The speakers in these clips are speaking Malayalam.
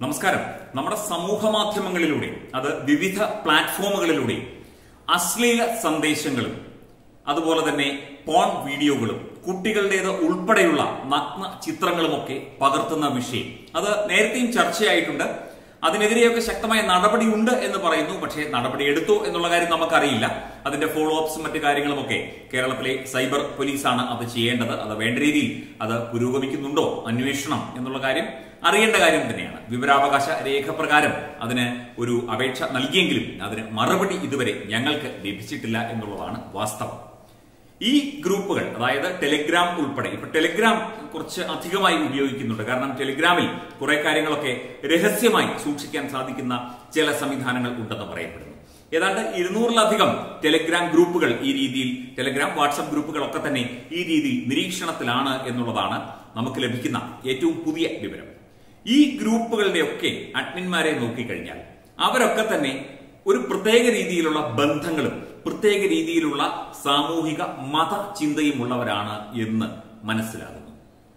നമസ്കാരം നമ്മുടെ സമൂഹ മാധ്യമങ്ങളിലൂടെ അത് വിവിധ പ്ലാറ്റ്ഫോമുകളിലൂടെ അശ്ലീല സന്ദേശങ്ങളും അതുപോലെ തന്നെ പോൺ വീഡിയോകളും കുട്ടികളുടേത് ഉൾപ്പെടെയുള്ള നഗ്ന ചിത്രങ്ങളുമൊക്കെ പകർത്തുന്ന വിഷയം അത് നേരത്തെയും ചർച്ചയായിട്ടുണ്ട് അതിനെതിരെയൊക്കെ ശക്തമായ നടപടിയുണ്ട് എന്ന് പറയുന്നു പക്ഷേ നടപടി എടുത്തോ എന്നുള്ള കാര്യം നമുക്കറിയില്ല അതിന്റെ ഫോളോ അപ്സും മറ്റു കാര്യങ്ങളുമൊക്കെ കേരളത്തിലെ സൈബർ പോലീസാണ് അത് ചെയ്യേണ്ടത് അത് വേണ്ട രീതിയിൽ അത് പുരോഗമിക്കുന്നുണ്ടോ അന്വേഷണം എന്നുള്ള കാര്യം അറിയേണ്ട കാര്യം തന്നെയാണ് വിവരാവകാശ രേഖ പ്രകാരം അതിന് ഒരു അപേക്ഷ നൽകിയെങ്കിലും അതിന് മറുപടി ഇതുവരെ ഞങ്ങൾക്ക് ലഭിച്ചിട്ടില്ല എന്നുള്ളതാണ് വാസ്തവം ഈ ഗ്രൂപ്പുകൾ അതായത് ടെലിഗ്രാം ഉൾപ്പെടെ ഇപ്പൊ ടെലിഗ്രാം കുറച്ച് അധികമായി ഉപയോഗിക്കുന്നുണ്ട് കാരണം ടെലിഗ്രാമിൽ കുറെ കാര്യങ്ങളൊക്കെ രഹസ്യമായി സൂക്ഷിക്കാൻ സാധിക്കുന്ന ചില സംവിധാനങ്ങൾ ഉണ്ടെന്ന് പറയപ്പെടുന്നു ഏതാണ്ട് ഇരുന്നൂറിലധികം ടെലിഗ്രാം ഗ്രൂപ്പുകൾ ഈ രീതിയിൽ ടെലിഗ്രാം വാട്സപ്പ് ഗ്രൂപ്പുകളൊക്കെ തന്നെ ഈ രീതിയിൽ നിരീക്ഷണത്തിലാണ് എന്നുള്ളതാണ് നമുക്ക് ലഭിക്കുന്ന ഏറ്റവും പുതിയ വിവരം ഈ ഗ്രൂപ്പുകളുടെയൊക്കെ അഡ്മിന്മാരെ നോക്കിക്കഴിഞ്ഞാൽ അവരൊക്കെ തന്നെ ഒരു പ്രത്യേക രീതിയിലുള്ള ബന്ധങ്ങളും പ്രത്യേക രീതിയിലുള്ള സാമൂഹിക മത ചിന്തയും ഉള്ളവരാണ് എന്ന് മനസ്സിലാകുന്നു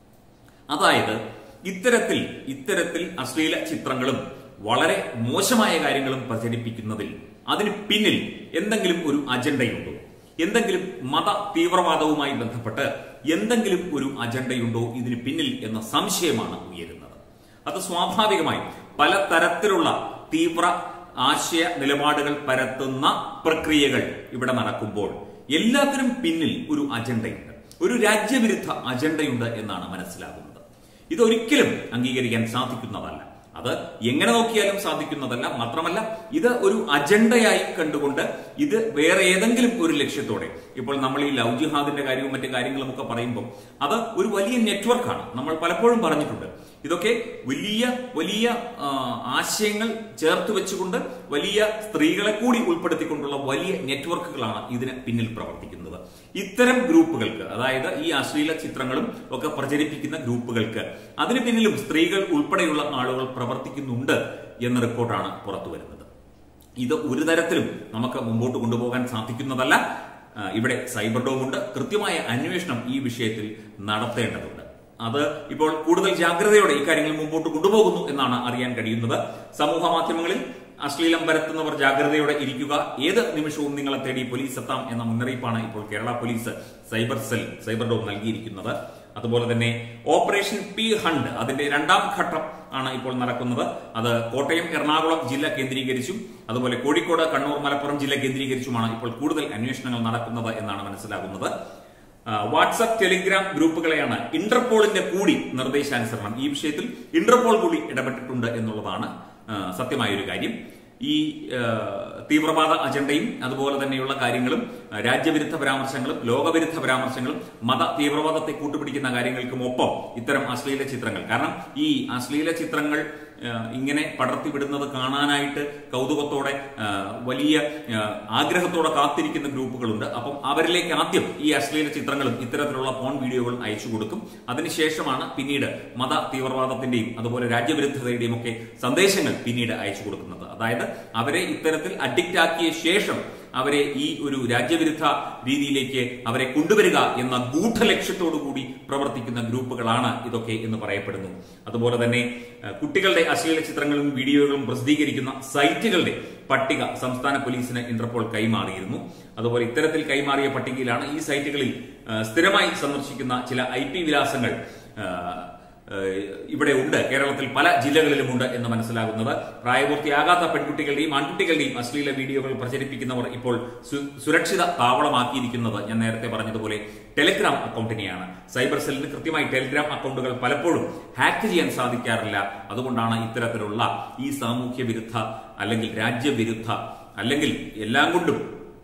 അതായത് ഇത്തരത്തിൽ ഇത്തരത്തിൽ അശ്ലീല ചിത്രങ്ങളും വളരെ മോശമായ കാര്യങ്ങളും പ്രചരിപ്പിക്കുന്നതിൽ അതിന് പിന്നിൽ എന്തെങ്കിലും ഒരു അജണ്ടയുണ്ടോ എന്തെങ്കിലും മത തീവ്രവാദവുമായി ബന്ധപ്പെട്ട് എന്തെങ്കിലും ഒരു അജണ്ടയുണ്ടോ ഇതിന് പിന്നിൽ എന്ന സംശയമാണ് ഉയരുന്നത് അത് സ്വാഭാവികമായി പല തരത്തിലുള്ള തീവ്ര ആശയ നിലപാടുകൾ പരത്തുന്ന പ്രക്രിയകൾ ഇവിടെ നടക്കുമ്പോൾ എല്ലാത്തിനും പിന്നിൽ ഒരു അജണ്ടയുണ്ട് ഒരു രാജ്യവിരുദ്ധ അജണ്ടയുണ്ട് എന്നാണ് മനസ്സിലാകുന്നത് ഇതൊരിക്കലും അംഗീകരിക്കാൻ സാധിക്കുന്നതല്ല അത് എങ്ങനെ നോക്കിയാലും സാധിക്കുന്നതല്ല മാത്രമല്ല ഇത് ഒരു അജണ്ടയായി കണ്ടുകൊണ്ട് ഇത് വേറെ ഏതെങ്കിലും ഒരു ലക്ഷ്യത്തോടെ ഇപ്പോൾ നമ്മൾ ഈ ലവ് ജിഹാദിന്റെ കാര്യവും മറ്റു കാര്യങ്ങളും ഒക്കെ പറയുമ്പോൾ അത് ഒരു വലിയ നെറ്റ്വർക്കാണ് നമ്മൾ പലപ്പോഴും പറഞ്ഞിട്ടുണ്ട് ഇതൊക്കെ വലിയ വലിയ ആ, ആശയങ്ങൾ ചേർത്ത് വെച്ചുകൊണ്ട് വലിയ സ്ത്രീകളെ കൂടി ഉൾപ്പെടുത്തിക്കൊണ്ടുള്ള വലിയ നെറ്റ്വർക്കുകളാണ് ഇതിന് പിന്നിൽ പ്രവർത്തിക്കുന്നത് ഇത്തരം ഗ്രൂപ്പുകൾക്ക് അതായത് ഈ അശ്ലീല ചിത്രങ്ങളും ഒക്കെ പ്രചരിപ്പിക്കുന്ന ഗ്രൂപ്പുകൾക്ക് അതിന് പിന്നിലും സ്ത്രീകൾ ഉൾപ്പെടെയുള്ള ആളുകൾ പ്രവർത്തിക്കുന്നുണ്ട് എന്ന റിപ്പോർട്ടാണ് പുറത്തു വരുന്നത് ഇത് ഒരു തരത്തിലും നമുക്ക് മുമ്പോട്ട് കൊണ്ടുപോകാൻ സാധിക്കുന്നതല്ല ആ, ഇവിടെ സൈബർ ഡോമുണ്ട് കൃത്യമായ അന്വേഷണം ഈ വിഷയത്തിൽ നടത്തേണ്ടതുണ്ട് അത് ഇപ്പോൾ കൂടുതൽ ജാഗ്രതയോടെ ഇക്കാര്യങ്ങൾ മുമ്പോട്ട് കൊണ്ടുപോകുന്നു എന്നാണ് അറിയാൻ കഴിയുന്നത് സമൂഹ മാധ്യമങ്ങളിൽ അശ്ലീലം പരത്തുന്നവർ ജാഗ്രതയോടെ ഇരിക്കുക ഏത് നിമിഷവും നിങ്ങളെ തേടി പോലീസ് എത്താം എന്ന മുന്നറിയിപ്പാണ് ഇപ്പോൾ Kerala police cyber cell cyber dome നൽകിയിരിക്കുന്നത് അതുപോലെ തന്നെ ഓപ്പറേഷൻ പി ഹണ്ട് അതിന്റെ രണ്ടാം ഘട്ടം ആണ് ഇപ്പോൾ നടക്കുന്നത് അത് കോട്ടയം എറണാകുളം ജില്ല കേന്ദ്രീകരിച്ചും അതുപോലെ കോഴിക്കോട് കണ്ണൂർ മലപ്പുറം ജില്ല കേന്ദ്രീകരിച്ചുമാണ് ഇപ്പോൾ കൂടുതൽ അന്വേഷണങ്ങൾ നടക്കുന്നത് എന്നാണ് മനസ്സിലാകുന്നത് ആ, വാട്സപ്പ് ടെലിഗ്രാം ഗ്രൂപ്പുകളെയാണ് ഇന്റർപോളിന്റെ കൂടി നിർദ്ദേശാനുസരണം ഈ വിഷയത്തിൽ ഇന്റർപോൾ കൂടി ഇടപെട്ടിട്ടുണ്ട് എന്നുള്ളതാണ് ആ, സത്യമായ ഒരു കാര്യം ഈ ആ, തീവ്രവാദ അജണ്ടയും അതുപോലെ തന്നെയുള്ള കാര്യങ്ങളും ആ, രാജ്യവിരുദ്ധ പരാമർശങ്ങളും ലോകവിരുദ്ധ പരാമർശങ്ങളും മത തീവ്രവാദത്തെ കൂട്ടുപിടിക്കുന്ന കാര്യങ്ങൾക്കും ഒപ്പം ഇത്തരം അശ്ലീല ചിത്രങ്ങൾ കാരണം ഈ അശ്ലീല ചിത്രങ്ങൾ ആ, ഇങ്ങനെ പടർത്തിവിടുന്നത് കാണാനായിട്ട് കൗതുകത്തോടെ ആ, വലിയ ആ, ആഗ്രഹത്തോടെ കാത്തിരിക്കുന്ന ഗ്രൂപ്പുകളുണ്ട് അപ്പം അവരിലേക്ക് ആദ്യം ഈ അശ്ലീല ചിത്രങ്ങളും ഇത്തരത്തിലുള്ള ഫോൺ വീഡിയോകളും അയച്ചു കൊടുക്കും അതിനുശേഷമാണ് പിന്നീട് മത തീവ്രവാദത്തിന്റെയും അതുപോലെ രാജ്യവിരുദ്ധതയുടെയും ഒക്കെ സന്ദേശങ്ങൾ പിന്നീട് അയച്ചു കൊടുക്കുന്നത് അതായത് അവരെ ഇത്തരത്തിൽ അഡിക്റ്റ് ആക്കിയ ശേഷം അവരെ ഈ ഒരു രാജ്യവിരുദ്ധ രീതിയിലേക്ക് അവരെ കൊണ്ടുവരിക എന്ന ഗൂഢലക്ഷ്യത്തോടു കൂടി പ്രവർത്തിക്കുന്ന ഗ്രൂപ്പുകളാണ് ഇതൊക്കെ എന്ന് പറയപ്പെടുന്നു അതുപോലെ തന്നെ ഏഹ്, കുട്ടികളുടെ അശ്ലീല ചിത്രങ്ങളും വീഡിയോകളും പ്രസിദ്ധീകരിക്കുന്ന സൈറ്റുകളുടെ പട്ടിക സംസ്ഥാന പോലീസിന് ഇന്റർപോൾ കൈമാറിയിരുന്നു അതുപോലെ ഇത്തരത്തിൽ കൈമാറിയ പട്ടികയിലാണ് ഈ സൈറ്റുകളിൽ ഏഹ്, സ്ഥിരമായി സന്ദർശിക്കുന്ന ചില ഐ പി വിലാസങ്ങൾ ഏഹ്, ഏഹ് ഇവിടെ ഉണ്ട് കേരളത്തിൽ പല ജില്ലകളിലുമുണ്ട് എന്ന് മനസ്സിലാകുന്നത് പ്രായപൂർത്തിയാകാത്ത പെൺകുട്ടികളുടെയും ആൺകുട്ടികളുടെയും അശ്ലീല വീഡിയോകൾ പ്രചരിപ്പിക്കുന്നവർ ഇപ്പോൾ സു- സുരക്ഷിത താവളമാക്കിയിരിക്കുന്നത് ഞാൻ നേരത്തെ പറഞ്ഞതുപോലെ ടെലിഗ്രാം അക്കൗണ്ടിനെയാണ് സൈബർ സെല്ലിന് കൃത്യമായി ടെലിഗ്രാം അക്കൗണ്ടുകൾ പലപ്പോഴും ഹാക്ക് ചെയ്യാൻ സാധിക്കാറില്ല അതുകൊണ്ടാണ് ഇത്തരത്തിലുള്ള ഈ സാമൂഹ്യ വിരുദ്ധ അല്ലെങ്കിൽ രാജ്യവിരുദ്ധ അല്ലെങ്കിൽ എല്ലാം കൊണ്ടും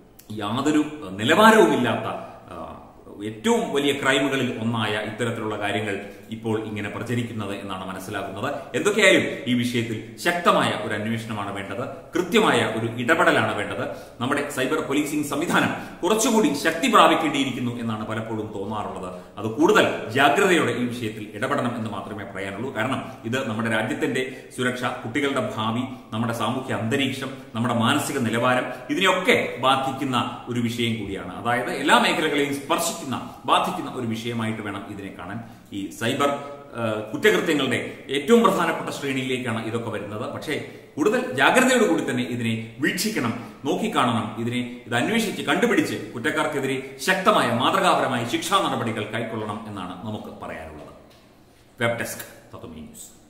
യാതൊരു നിലവാരവുമില്ലാത്ത ആ, ഏറ്റവും വലിയ ക്രൈമുകളിൽ ഒന്നായ ഇത്തരത്തിലുള്ള കാര്യങ്ങൾ ഇപ്പോൾ ഇങ്ങനെ പ്രചരിക്കുന്നത് എന്നാണ് മനസ്സിലാക്കുന്നത് എന്തൊക്കെയായാലും ഈ വിഷയത്തിൽ ശക്തമായ ഒരു അന്വേഷണമാണ് വേണ്ടത് കൃത്യമായ ഒരു ഇടപെടലാണ് വേണ്ടത് നമ്മുടെ സൈബർ പോലീസിംഗ് സംവിധാനം കുറച്ചുകൂടി ശക്തി പ്രാപിക്കേണ്ടിയിരിക്കുന്നു എന്നാണ് പലപ്പോഴും തോന്നാറുള്ളത് അത് കൂടുതൽ ജാഗ്രതയോടെ ഈ വിഷയത്തിൽ ഇടപെടണം എന്ന് മാത്രമേ പറയാനുള്ളൂ കാരണം ഇത് നമ്മുടെ രാജ്യത്തിന്റെ സുരക്ഷ കുട്ടികളുടെ ഭാവി നമ്മുടെ സാമൂഹ്യ അന്തരീക്ഷം നമ്മുടെ മാനസിക നിലവാരം ഇതിനെയൊക്കെ ബാധിക്കുന്ന ഒരു വിഷയം കൂടിയാണ് അതായത് എല്ലാ മേഖലകളെയും സ്പർശിക്കുന്ന ബാധിക്കുന്ന ഒരു വിഷയമായിട്ട് വേണം ഇതിനെ കാണാൻ ഈ സൈബർ ആ, കുറ്റകൃത്യങ്ങളുടെ ഏറ്റവും പ്രധാനപ്പെട്ട ശ്രേണിയിലേക്കാണ് ഇതൊക്കെ വരുന്നത് പക്ഷേ കൂടുതൽ ജാഗ്രതയോടുകൂടി തന്നെ ഇതിനെ വീക്ഷിക്കണം നോക്കിക്കാണണം ഇതിനെ ഇത് അന്വേഷിച്ച് കണ്ടുപിടിച്ച് കുറ്റക്കാർക്കെതിരെ ശക്തമായ മാതൃകാപരമായ ശിക്ഷാ നടപടികൾ കൈക്കൊള്ളണം എന്നാണ് നമുക്ക് പറയാനുള്ളത് വെബ് ഡെസ്ക് തത്വമീ ന്യൂസ്